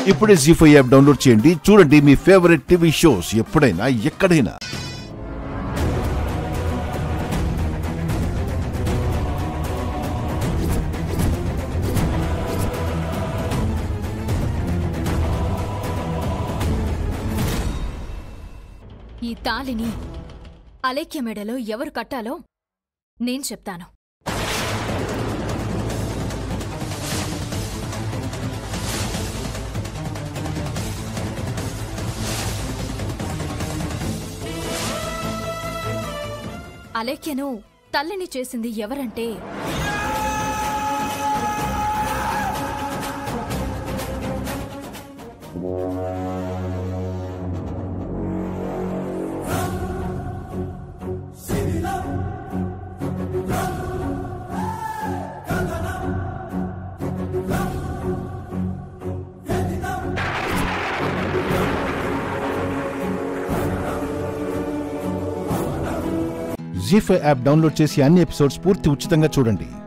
ఇప్పుడే G five app download చేయండి చూడండి మీ ఫేవరెట్ టీవీ షోస్ ఎప్పుడైనా ఎక్కడైనా ఈ తాలిని అలేఖ్య మెడలో ఎవరు కట్టాలో నేను చెప్తాను అలేఖ్యను తల్లిని చేసింది ఎవరంటే జీ ఫైవ్ యాప్ డౌన్లోడ్ చేసి అన్ని ఎపిసోడ్స్ పూర్తి ఉచితంగా చూడండి